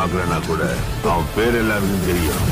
பார்க்கலன்னா கூட அவன் பேர் எல்லாருக்கும் தெரியும்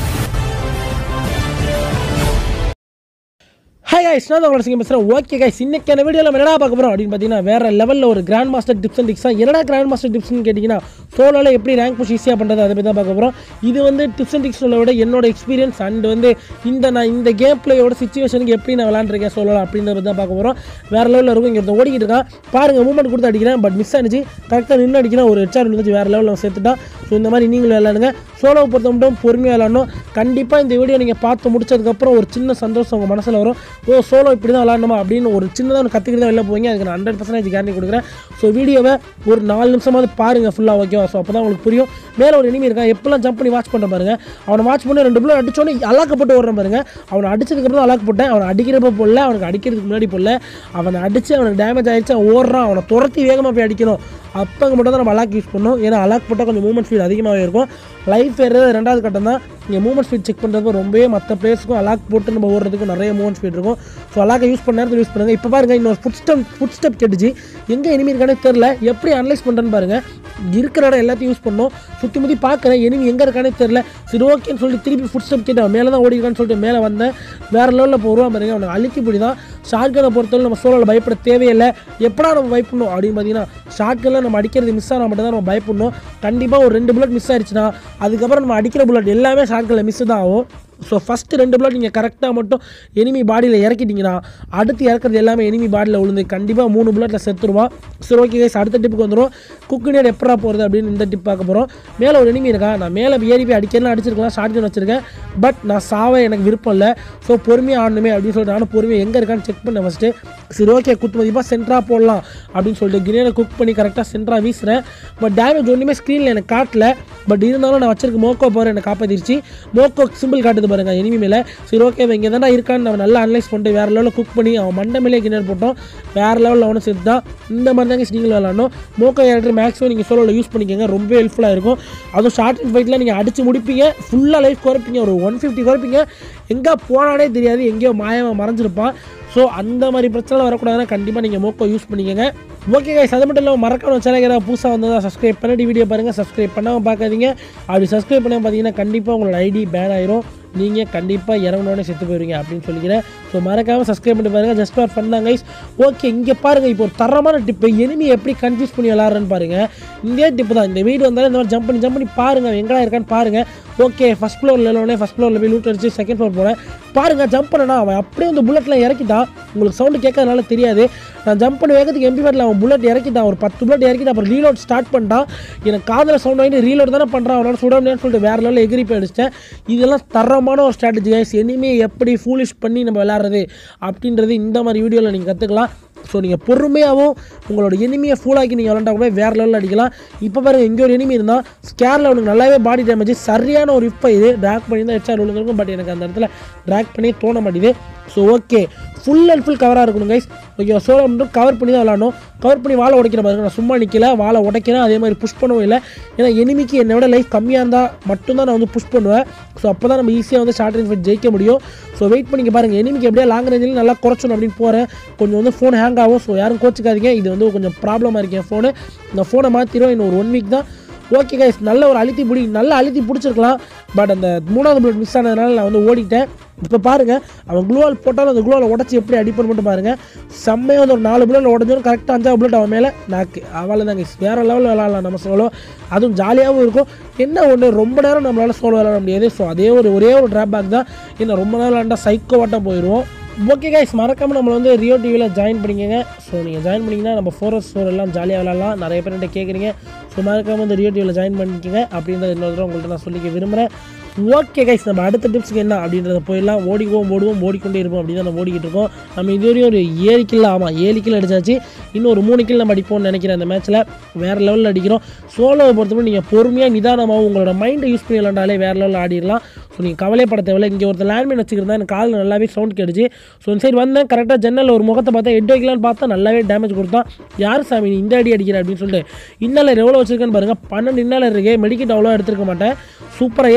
ஹாய் guys நான் உங்களோட சிங்க பேசுகிறேன் ஓகே கைஸ் இன்னைக்கான வீடியோவில் நம்ம என்னடா பார்க்க போகிறோம் அப்படின்னு பார்த்தீங்கன்னா வேறு லெவலில் ஒரு grand master tips and tips என்னடா கிராண்ட் மாஸ்டர் டிப்ஸ்னு கேட்டிங்கன்னா சோலோவில் எப்படி ரேங்க் புஷ் ஈஸியாக பண்ணுறது அதை பற்றி தான் பார்க்க போகிறோம் இது வந்து டிப்ஸ் அண்ட் டிப்ஸில் விட என்னோட எக்ஸ்பீரியன்ஸ் அண்ட் வந்து இந்த நான் இந்த கேம் பிளேயோட சுச்சுவேஷனுக்கு எப்படி நான் விளாண்டுருக்கேன் சோலோவில் அப்படின்றத பற்றி தான் பார்க்க போகிறோம் வேறு லெவலில் இருக்கும் இங்கே ஒருத்தன் ஓடிக்கிட்டு இருக்கான் பாருங்கள் மூமெண்ட் கொடுத்து அடிக்கிறேன் பட் மிஸ் ஆனிச்சு கரெக்டாக நின்று அடிக்கிறேன் ஒரு ஹெச்ஆர் விழுந்துச்சு வேறு லெவலில் சேர்த்துட்டான் ஸோ இந்த மாதிரி நீங்களும் விளாடுங்க சோலோவை பொறுத்த மட்டும் பொறுமையாக விளாடணும் கண்டிப்பாக இந்த வீடியோ நீங்கள் பார்த்து முடிச்சதுக்கப்புறம் ஒரு சின்ன சந்தோஷம் உங்கள் மனசில் வரும் ஓ சோலோ இப்படி தான் விளாடணுமா அப்படின்னு ஒரு சின்னதாக ஒன்று கற்றுக்கிட்டு தான் வெளில போவீங்க அதுக்கு நான் ஹண்ட்ரட் பர்சன்டேஜ் கேரண்டி கொடுக்குறேன் ஸோ வீடியோவை ஒரு நாலு நிமிஷமாவது பாருங்கள் ஃபுல்லாக ஓகேவா ஸோ அப்போ தான் உங்களுக்கு புரியும் மேலே ஒரு இனிமே இருக்கான் எப்பெல்லாம் ஜம்ப் பண்ணி வாட்ச் பண்ணுற பாருங்க அவனை வாட்ச் பண்ணி ரெண்டு பிள்ளை அடிச்சோன்னே அலாக்கப்பட்டு ஓடுற பாருங்க அவனை அடிச்சதுக்கப்புறம் அலாக் போட்டேன் அவனை அடிக்கிறப்ப போடல அவனுக்கு அடிக்கிறதுக்கு முன்னாடி போடல அவனை அடித்து அவனுக்கு டேமேஜ் ஆயிடுச்சு அவன் ஓடுறான் அவனை துரத்தி வேகமாக போய் அடிக்கணும் அப்போ மட்டும் தான் நம்ம அலாக் யூஸ் பண்ணணும் ஏன்னா அலாக் போட்டால் கொஞ்சம் மூமெண்ட் ஸ்பீட் அதிகமாகவே இருக்கும் லைஃப் ஏறது ரெண்டாவது கட்டம் தான் நீங்கள் மூமெண்ட் ஸ்பீட் செக் பண்ணுறதுக்கு ரொம்பவே மற்ற பிளேஸ்க்கும் அலாக் போட்டு நம்ம ஓடுறதுக்கும் நிறைய மூமெண்ட் ஸ்பீட் இருக்கும் ஸோ அலாக்கை யூஸ் பண்ண நேரத்தில் யூஸ் பண்ணுங்கள் இப்போ பாருங்கள் இன்னொரு ஃபுட் ஸ்டெப் ஃபுட் ஸ்டெப் கேட்டுச்சு எங்கே எனிமி இருக்கானே தெரில எப்படி அனலைஸ் பண்ணுறேன்னு பாருங்கள் இருக்கிற இடம் எல்லாத்தையும் யூஸ் பண்ணணும் சுற்றி முற்றி பார்க்குறேன் எனிமி எங்கே இருக்கானே தெரில சரி ஓகேன்னு சொல்லிட்டு திருப்பி ஃபுட் ஸ்டெப் கேட்டு அவன் மேலே தான் ஓடிருக்கான்னு சொல்லிட்டு மேலே வந்தேன் வேறு லெவலில் போடுவான் பாருங்க அவனுக்கு அழுத்தி பிடி தான் ஷார்ட்கனை பொறுத்தவரை நம்ம சோழலை பயப்பட தேவையில்லை எப்படா நம்ம பயப்படணும் அப்படின்னு பார்த்தீங்கன்னா ஷார்ட்கனில் நம்ம அடிக்கிறது மிஸ் ஆனால் மட்டும் தான் நம்ம பயப்படணும் கண்டிப்பாக ஒரு ரெண்டு புல்லட் மிஸ் ஆயிடுச்சுன்னா அதுக்கப்புறம் நம்ம அடிக்கிற புல்லட் எல்லாமே ஷார்ட்கனில் மிஸ் தான் ஆகும் ஸோ ஃபஸ்ட்டு ரெண்டு புல்லட் நீங்கள் கரெக்டாக மட்டும் எனிமி பாடியில் இறக்கிட்டீங்கன்னா அடுத்து இறக்குறது எல்லாமே எனிமி பாடியில் விழுந்து கண்டிப்பாக மூணு புல்லட்டில் செத்துருவான் சரி ஓகே கைஸ் அடுத்த டிப்புக்கு வந்துடும் குக்குனியர் எப்படா போகிறது அப்படின்னு இந்த டிப் பார்க்க போகிறோம் மேலே ஒரு எனிமி இருக்கா நான் மேலே ஏறி போய் அடிக்கலாம் அடிச்சிருக்கலாம் ஷார்ட் கன் வச்சிருக்கேன் பட் நான் சாவ எனக்கு விருப்பம் இல்லை ஸோ பொறுமையாக ஆடணுமே அப்படின்னு சொல்லிட்டு நானும் பொறுமையாக எங்கே இருக்கான்னு செக் பண்ணேன் ஃபஸ்ட்டு சரி ஓகே குத்து மதிப்பாக சென்ட்ராக போடலாம் அப்படின்னு சொல்லிட்டு கிரேனை குக் பண்ணி கரெக்டாக சென்ட்ராக வீசுகிறேன் பட் டேமேஜ் ஒன்றுமே ஸ்க்ரீனில் எனக்கு காட்டல பட் இருந்தாலும் நான் வச்சிருக்க மோக்கோ பவர் என்னை காப்பாற்றிருச்சு மோக்கோ சிம்பிள் காட்டுது பாருங்க எனிமி மேலே சரி ஓகே இவன் இங்கே தானே இருக்கான்னு நம்ம நல்லா அனலைஸ் பண்ணிட்டு வேறு லெவலில் குக் பண்ணி அவன் மண்டை மேலே கிணறு போட்டோம் வேறு லெவலில் அவனை சேர்த்து தான் இந்த மாதிரி தாங்க நீங்களும் விளாடணும் மோக்கோ கேரக்டர் மேக்ஸிமம் நீங்கள் சோலோவில் யூஸ் பண்ணிக்கோங்க ரொம்ப ஹெல்ப்ஃபுல்லாக இருக்கும் அதுவும் ஷார்ட் அண்ட் ஃபைட்டில் நீங்கள் அடித்து முடிப்பீங்க ஃபுல்லாக லைஃப் குறைப்பீங்க ஒரு ஒன் ஃபிஃப்டி குறைப்பீங்க எங்கே போனானே தெரியாது எங்கேயோ மாயமாக மறைஞ்சிருப்பான் ஸோ அந்த மாதிரி பிரச்சனை வரக்கூடாதுன்னா கண்டிப்பாக நீங்கள் மோக்கோ யூஸ் பண்ணிக்கோங்க ஓகே கைஸ் அது மட்டும் இல்லாமல் மறக்காம சேனல் யாராவது புதுசாக வந்ததா சப்ஸ்கிரைப் பண்ணிட்டு வீடியோ பாருங்கள் சப்ஸ்கிரைப் பண்ணாமல் பார்க்காதீங்க அப்படி சப்ஸ்கிரைப் பண்ணாமல் பார்த்தீங்கன்னா கண்டிப்பாக உங்களோட ஐடி பேன் ஆயிரும் நீங்கள் கண்டிப்பாக இறங்கினோடனே செத்து போயிருவீங்க அப்படின்னு சொல்லிக்கிறேன் ஸோ மறக்காமல் சப்ஸ்கிரைப் பண்ணி பாருங்கள் ஜஸ்ட் ஃபார் ஃபன் தான் கைஸ் ஓகே இங்கே பாருங்கள் இப்போ ஒரு தரமான டிப்பு எனிமி எப்படி கன்ஃபியூஸ் பண்ணி விளாட்றேன்னு பாருங்கள் இதே டிப்பு தான் இந்த வீடு வந்தாலும் இந்த மாதிரி ஜம்ப் பண்ணி ஜம்ப் பண்ணி பாருங்கள் எங்கடா இருக்கான்னு பாருங்கள் ஓகே ஃபஸ்ட் ஃப்ளோரில் இல்லைனே ஃபஸ்ட் ஃப்ளோரில் போய் லூட் அடிச்சு செகண்ட் ஃப்ளோர் போகிறேன் பாருங்கள் ஜம்ப் பண்ணனா அவன் அப்படியே அந்த புல்லட்லாம் இறக்கிட்டான் உங்களுக்கு சவுண்டு கேட்கறதுனால தெரியாது நான் ஜம்ப் பண்ணி வேகத்துக்கு எம்பி பேட்டில் அவன் புல்லட் இறக்கிட்டான் ஒரு பத்து புல்லட் இறக்கிட்டு அப்புறம் ரீலோட் ஸ்டார்ட் பண்ணிட்டான் எனக்கு காதில் சவுண்ட் வாங்கிட்டு ரீலோட் தானே பண்ணுறான் அவனால் சுட முடியாதுன்னு சொல்லிட்டு வேறு லெவலில் எகிரி போய் அடிச்சிட்டேன் இதெல்லாம் தரமான ஒரு ஸ்ட்ராட்டஜி கைஸ் இனிமே எப்படி ஃபூலிஷ் பண்ணி நம்ம விளாட்றது அப்படின்றது இந்த மாதிரி வீடியோவில் நீங்கள் கற்றுக்கலாம் ஸோ நீங்கள் பொறுமையாகவும் உங்களோட எனிமியை ஃபுல்லாக்கி நீங்கள் விளாண்டா கூட வேறு லெவலில் அடிக்கலாம் இப்போ பாருங்கள் இங்கே ஒரு எனிமி இருந்தால் ஸ்கேரில் அவனுக்கு நல்லாவே பாடி டேமேஜ் சரியான ஒரு இப்போ இது ட்ராக் பண்ணி தான் ஹெச்ஆர் விழுந்திருக்கும் பட் எனக்கு அந்த இடத்துல ட்ராக் பண்ணி தோண மாட்டேது so okay full and full கவராக இருக்கணும் கைஸ் ஓகே சோலோ மட்டும் கவர் பண்ணி தான் விளாடணும் கவர் பண்ணி வாழை உடைக்கிற பாருங்க நான் சும்மா நிற்கல வாழை உடைக்கிறேன் அதே மாதிரி புஷ் பண்ணவும் இல்லை ஏன்னா எனிமிக்கு என்னை விட லைஃப் கம்மியாக இருந்தால் மட்டும்தான் நான் வந்து புஷ் பண்ணுவேன் ஸோ அப்போ தான் நம்ம ஈஸியாக வந்து ஷார்ட் ரேஞ்ச் ஃபைட் ஜெயிக்க முடியும் ஸோ வெயிட் பண்ணிக்க பாருங்கள் எனிமிக்கு எப்படியா லாங் ரேஞ்சில் நல்லா குறைச்சணும் அப்படின்னு போகிறேன் கொஞ்சம் வந்து ஃபோன் ஹேங் ஆகும் ஸோ யாரும் கோச்சிக்காதீங்க இது வந்து கொஞ்சம் ப்ராப்ளமாக இருக்கு என் ஃபோனு இந்த ஃபோனை மாற்றிடும் இன்னும் ஒரு ஒன் வீக் தான் ஓகே கைஸ் நல்ல ஒரு அழுத்தி பிடி நல்ல அழுத்தி பிடிச்சிருக்கலாம் பட் அந்த மூணாவது பிளட் மிஸ் ஆனதுனால நான் வந்து ஓடிட்டேன் இப்போ பாருங்கள் அவன் குளோவால் போட்டாலும் அந்த குளோவால் உடச்சி எப்படி அடிப்பேன் மட்டும் பாருங்கள் செம்மையாக வந்து ஒரு நாலு புல்லட் உடஞ்சோம் கரெக்டாக அஞ்சாவது புல்லட் அவன் மேலே நாக்கு அவளை தாங்க வேறு லெவலில் விளாட்லாம் நம்ம சோலோ அதுவும் ஜாலியாகவும் இருக்கும் என்ன ஒன்று ரொம்ப நேரம் நம்மளால் சோலோ விளாட முடியாது ஸோ அதே ஒரு ஒரே ஒரு ட்ராபேக் தான் என்ன ரொம்ப நேரம் விளாண்டா சைக்கோ வாட்டாக போயிடுவோம் ஓகே கைஸ் மறக்காமல் நம்மளை வந்து ரியோ டிவியில் ஜாயின் பண்ணிக்கங்க ஸோ நீங்கள் ஜாயின் பண்ணிங்கன்னா நம்ம ஃபோர் ஹவர்ஸ் ஃபோர் எல்லாம் ஜாலியாக விளாட்லாம் நிறைய பேர் என்கிட்ட கேட்குறீங்க ஸோ மறக்காமல் வந்து ரியோ டிவியில் ஜாயின் பண்ணிக்கங்க அப்படின்றத இன்னொரு தடவை உங்கள்கிட்ட நான் சொல்லிக்க விரும்புகிறேன் ஓகே கைஸ் நம்ம அடுத்த டிப்ஸ்க்கு என்ன அப்படின்றத போயிடலாம் ஓடிக்குவோம் ஓடுவோம் ஓடிக்கொண்டே இருப்போம் அப்படின்னு தான் நம்ம ஓடிக்கிட்டு இருக்கோம் நம்ம இதுவரையும் ஒரு ஏழு கிலோ ஆமாம் ஏழு கிலோ அடிச்சாச்சு இன்னும் ஒரு மூணு கிலோ நம்ம அடிப்போம்னு நினைக்கிறேன் அந்த மேட்ச்சில் வேறு லெவலில் அடிக்கிறோம் சோலோவை பொறுத்தவரை நீங்கள் பொறுமையாக நிதானமாக உங்களோட மைண்டை யூஸ் பண்ணி விளாண்டாலே வேறு லெவலில் ஆடிடலாம் ஸோ நீங்கள் கவலைப்பட தேவையில்ல இங்கே ஒருத்தர் லேண்ட்மேன் வச்சுக்கிறதா எனக்கு காலில் நல்லாவே சவுண்ட் கேட்டுச்சு ஸோ இந்த சைடு வந்தேன் கரெக்டாக ஜன்னலில் ஒரு முகத்தை பார்த்தா ஹெட் வைக்கலான்னு பார்த்தா நல்லாவே டேமேஜ் கொடுத்தான் யார் சாமி நீ இந்த அடி அடிக்கிற அப்படின்னு சொல்லிட்டு இன்னலர் எவ்வளோ வச்சிருக்கேன்னு பாருங்கள் பன்னெண்டு இன்னலர் இருக்கு மெடிக்கெட் அவ்வளோ எடுத்துருக்க மாட்டேன் சூப்பராக ஏறி போயிட்டு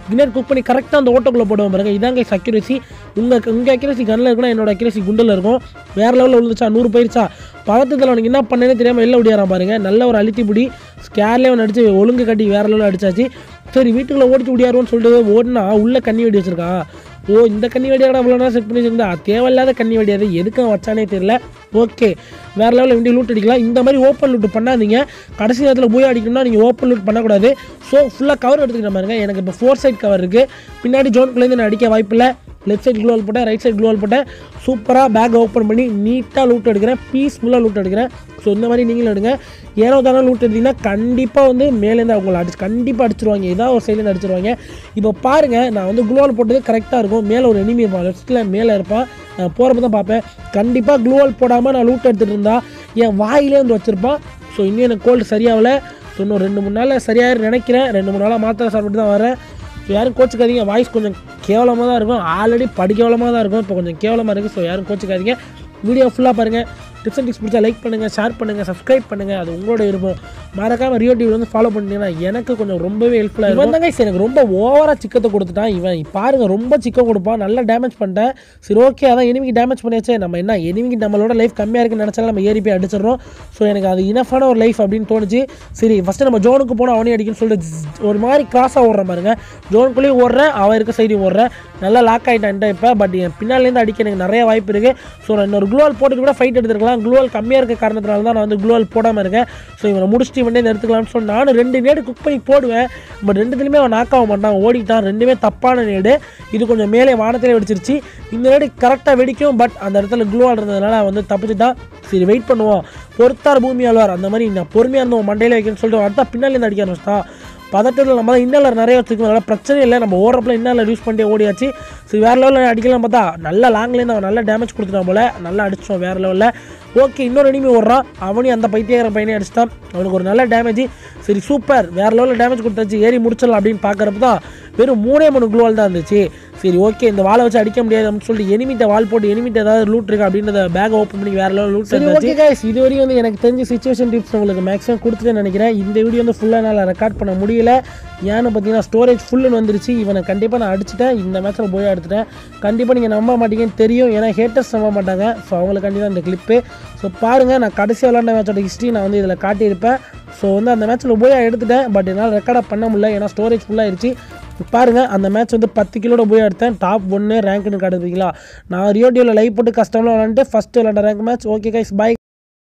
கினேட் குக் பண்ணி கரெக்டாக அந்த ஓட்டோக்குள்ளே போடுவோம் பாருங்க இதான் கைஸ் அக்யூரேசி உங்கள் உங்கள் அக்யூரேசி கண்ணில் இருக்குன்னா என்னோட அக்யூரேசி குண்டில் இருக்கும் வேறு லெவலில் விழுந்துச்சா நூறு போயிருச்சா பதட்டத்தில் அவனுக்கு என்ன பண்ணேன்னு தெரியாமல் வெளில ஓடியாரான் பாருங்க நல்ல ஒரு அழுத்தி பிடி ஸ்கேர்லேயே அவன் அடிச்சு ஒழுங்கு கட்டி வேற லெவலில் அடிச்சாச்சு சரி வீட்டுக்குள்ளே ஓடிச்சு ஓடியாருன்னு சொல்லிட்டு ஓடினா உள்ள கண்ணி வெடி வச்சிருக்கான் ஓ இந்த கண்ணி வெடியாடா இவ்வளோ நேரம் செட் பண்ணி வச்சிருந்தா தேவையில்லாத கண்ணி வெடியாது எதுக்கு அவன் வச்சானே தெரியல ஓகே வேறு லெவலில் வண்டி லூட் அடிக்கலாம் இந்த மாதிரி ஓப்பன் லூட் பண்ணாதீங்க கடைசி நேரத்தில் போய் அடிக்கணும்னா நீங்கள் ஓப்பன் லூட் பண்ணக்கூடாது ஸோ ஃபுல்லாக கவர் எடுத்துக்கிற பாருங்க எனக்கு இப்போ ஃபோர் சைட் கவர் இருக்குது பின்னாடி ஜோனுக்குள்ளேருந்து நான் அடிக்க வாய்ப்பில்லை லெஃப்ட் சைடு க்ளோவல் போட்டேன் ரைட் சைடு க்ளோவல் போட்டேன் சூப்பராக பேக் ஓப்பன் பண்ணி நீட்டாக லூட் எடுக்கிறேன் பீஸ்ஃபுல்லாக லூட் எடுக்கிறேன் ஸோ இந்த மாதிரி நீங்களும் எடுங்க ஏனோ தானே லூட் எடுத்தீங்கன்னா கண்டிப்பாக வந்து மேலேருந்து அவங்கள அடிச்சு கண்டிப்பாக அடிச்சிருவாங்க ஏதாவது ஒரு சைட்லேருந்து அடிச்சிருவாங்க இப்போ பாருங்கள் நான் வந்து க்ளோவல் போட்டது கரெக்டாக இருக்கும் மேலே ஒரு எனிமி இருப்பான் லெஃப்ட்டில் மேலே இருப்பான் நான் போகிறப்ப தான் பார்ப்பேன் கண்டிப்பாக க்ளோவல் போடாமல் நான் லூட் எடுத்துகிட்டு இருந்தா என் வாயிலே வந்து வச்சுருப்பான் ஸோ இன்னும் எனக்கு கோல்டு சரியாகலை ஸோ இன்னும் ரெண்டு மூணு நாளில் சரியாக நினைக்கிறேன் ரெண்டு மூணு நாளாக மாத்திரை சாப்பிட்டு தான் வரேன் ஸோ யாரும் கோச்சிக்காதீங்க வாய்ஸ் கொஞ்சம் கேவலமாக தான் இருக்கும் ஆல்ரெடி படி கேவலமாக தான் இருக்கும் இப்போ கொஞ்சம் கேவலமாக இருக்குது ஸோ யாரும் கோச்சிக்காதீங்க வீடியோ ஃபுல்லாக பாருங்கள் டிப்ஸ் அண்ட் டிப்ஸ் பிடிச்சா லைக் பண்ணுங்கள் ஷேர் பண்ணுங்கள் சப்ஸ்கிரைப் பண்ணுங்கள் அது உங்களோட விருப்பம் மறக்காம ரியோ டிவி வந்து ஃபாலோ பண்ணிட்டீங்கன்னா எனக்கு கொஞ்சம் ரொம்பவே ஹெல்ப்ஃபுல்லாக இருக்கும் இவன் தாங்க எனக்கு ரொம்ப ஓவராக சிக்கத்தை கொடுத்துட்டான் இவன் பாருங்க ரொம்ப சிக்கம் கொடுப்பான் நல்லா டேமேஜ் பண்ணிட்டேன் சரி ஓகே அதான் எனிமிக்கு டேமேஜ் பண்ணியாச்சே நம்ம என்ன எனிமிக்கு நம்மளோட லைஃப் கம்மியாக இருக்குன்னு நினச்சாலும் நம்ம ஏறி போய் அடிச்சிடறோம் ஸோ எனக்கு அது இனஃபான ஒரு லைஃப் அப்படின்னு தோணுச்சு சரி ஃபஸ்ட்டு நம்ம ஜோனுக்கு போனால் அவனே அடிக்கணும்னு சொல்லிட்டு zzz ஒரு மாதிரி கிராஸாக ஓடுற பாருங்க ஜோனுக்குள்ளேயும் ஓடுறேன் அவன் இருக்க சைடையும் ஓடுறேன் நல்லா லாக் ஆகிட்டான்ட்ட இப்போ பட் என் பின்னாலேருந்து அடிக்க எனக்கு நிறைய வாய்ப்பு இருக்குது ஸோ நான் இன்னொரு க்ளூவால் போட்டுட்டு கூட ஃபைட் எடுத்துருக்கலாம் க்ளூவால் கம்மியாக இருக்க காரணத்தினால தான் நான் வந்து க்ளூவால் போடாமல் இருக்கேன் ஸோ இவனை முடிச்சுட்டு இவனே எடுத்துக்கலாம்னு சொல்லி நானும் ரெண்டு நேடு குக் பண்ணி போடுவேன் பட் ரெண்டுத்துலையுமே அவன் knock ஆக மாட்டான் ஓடிட்டான் ரெண்டுமே தப்பான நேடு இது கொஞ்சம் மேலே வானத்திலே வெடிச்சிருச்சு இந்த நேடு கரெக்டாக வெடிக்கும் பட் அந்த இடத்துல க்ளூவால் இருந்ததுனால அவன் வந்து தப்பிச்சுட்டான் சரி வெயிட் பண்ணுவோம் பொறுத்தார் பூமி ஆழ்வார் அந்த மாதிரி நான் பொறுமையாக இருந்தோம் மண்டையில வைக்கணும்னு சொல்லிட்டு அடுத்த பின்னாலேருந்து அடிக்க ஆரம்பிச்சிட்டான் பதட்டத்தில் நம்ம தான் இன்னலர் நிறைய வச்சுருக்கோம் அதனால் பிரச்சனை இல்லை நம்ம ஓடுறப்பல இன்னலர் யூஸ் பண்ணிட்டே ஓடியாச்சு சரி வேறு லெவலில் அடிக்கலாம் பார்த்தா நல்ல லாங்லேருந்து அவன் நல்லா டேமேஜ் கொடுத்துட்டான் போல நல்லா அடிச்சிட்டோம் வேறு லெவலில் ஓகே இன்னொரு எனிமி ஓடுறான் அவனையும் அந்த பைத்தியக்கார பையனே அடிச்சிட்டான் அவனுக்கு ஒரு நல்ல டேமேஜ் சரி சூப்பர் வேறு லெவலில் டேமேஜ் கொடுத்தாச்சு ஏறி முடிச்சிடலாம் அப்படின்னு பார்க்குறப்ப தான் வெறும் மூணே மூணு குளோவால் தான் இருந்துச்சு சரி ஓகே இந்த வாழை வச்சு அடிக்க முடியாது அப்படின்னு சொல்லிட்டு எனிமிட்ட வால் போட்டு எனிமிட்ட ஏதாவது லூட் இருக்கா அப்படின்றத பேக் ஓப்பன் பண்ணி வேற லெவல் லூட் சரி ஓகே கைஸ் இது வரையும் வந்து எனக்கு தெரிஞ்ச சுச்சுவேஷன் டிப்ஸ் உங்களுக்கு மேக்ஸிமம் கொடுத்துட்டு நினைக்கிறேன் இந்த வீடியோ வந்து ஃபுல்லாக என்னால் ரெக்கார்ட் பண்ண முடியல ஏன்னு பார்த்தீங்கன்னா ஸ்டோரேஜ் ஃபுல்லுன்னு வந்துருச்சு இவனை கண்டிப்பாக நான் அடிச்சிட்டேன் இந்த மேட்ச்சில் போய் எடுத்துட்டேன் கண்டிப்பாக நீங்கள் நம்ப மாட்டீங்கன்னு தெரியும் ஏன்னா ஹேட்டர்ஸ் நம்ப மாட்டாங்க ஸோ அவங்களுக்காண்டி தான் இந்த கிளிப்பு ஸோ பாருங்கள் நான் கடைசி விளாண்ட மேட்சோட ஹிஸ்ட்ரி நான் வந்து இதில் காட்டியிருப்பேன் ஸோ வந்து அந்த மேட்ச்சில் போய் எடுத்துட்டேன் பட் என்னால் ரெக்கார்டாக பண்ண முடியல ஏன்னா ஸ்டோரேஜ் ஃபுல்லாகிருச்சு பாருங்கள் அந்த மேட்ச் வந்து பத்து கிலோட போய் எடுத்தேன் டாப் ஒன்று ரேங்க்னு காட்டுறீங்களா நான் ரியோடியோவில் லைவ் போட்டு கஷ்டம்லாம் விளாண்டுட்டு ஃபஸ்ட்டு விளாண்ட rank match okay guys by